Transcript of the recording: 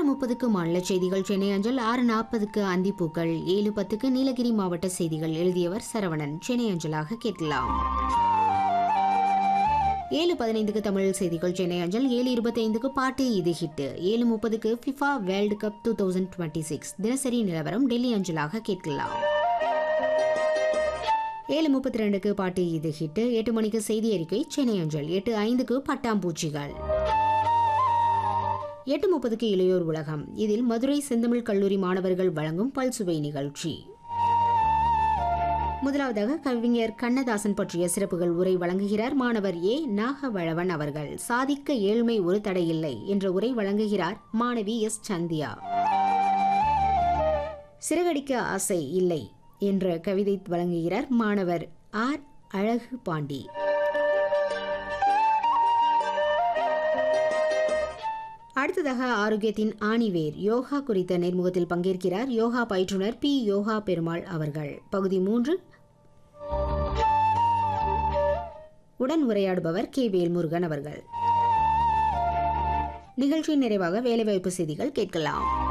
முப்பதுக்கு மாநில செய்திகள் சென்னை அஞ்சல் ஆறு நாற்பதுக்கு அந்திப்பூக்கள் ஏழு பத்துக்கு நீலகிரி மாவட்ட செய்திகள் எழுதியவர் சரவணன் சென்னை அஞ்சலாக கேட்கலாம் ஏழு பதினைந்துக்கு தமிழ் செய்திகள் சென்னை அஞ்சல் ஏழு இருபத்தைந்துக்கு பாட்டு இது ஹிட்டு ஏழு முப்பதுக்கு FIFA world cup two thousand twenty six தினசரி நிலவரம் டெல்லி அஞ்சலாக கேட்கலாம் ஏழு முப்பத்தி ரெண்டுக்கு பாட்டு இது ஹிட்டு எட்டு மணிக்கு செய்தி அறிக்கை சென்னை அஞ்சல் எட்டு ஐந்துக்கு பட்டாம்பூச்சிகள் எட்டு முப்பதுக்கு இளையோர் உலகம் இதில் மதுரை செந்தமிழ் கல்லூரி மாணவர்கள் வழங்கும் பல்சுவை நிகழ்ச்சி முதலாவதாக கவிஞர் கண்ணதாசன் பற்றிய சிறப்புகள் உரை வழங்குகிறார் மாணவர் ஏ நாகவழவன் அவர்கள் சாதிக்க ஏழ்மை ஒரு தடையில்லை என்ற உரை வழங்குகிறார் மாணவி எஸ் சந்தியா சிறகடிக்க ஆசை இல்லை என்ற கவிதை வழங்குகிறார் மாணவர் ஆர் அழகு பாண்டி அடுத்ததாக ஆரோக்கியத்தின் ஆணிவேர் யோகா குறித்த நேர்முகத்தில் பங்கேற்கிறார் யோகா பயிற்றுனர் பி யோகா பெருமாள் அவர்கள் பகுதி மூன்று உடன் உரையாடுபவர் கே வேல்முருகன் அவர்கள் நிகழ்ச்சியின் நிறைவாக வேலைவாய்ப்பு செய்திகள் கேட்கலாம்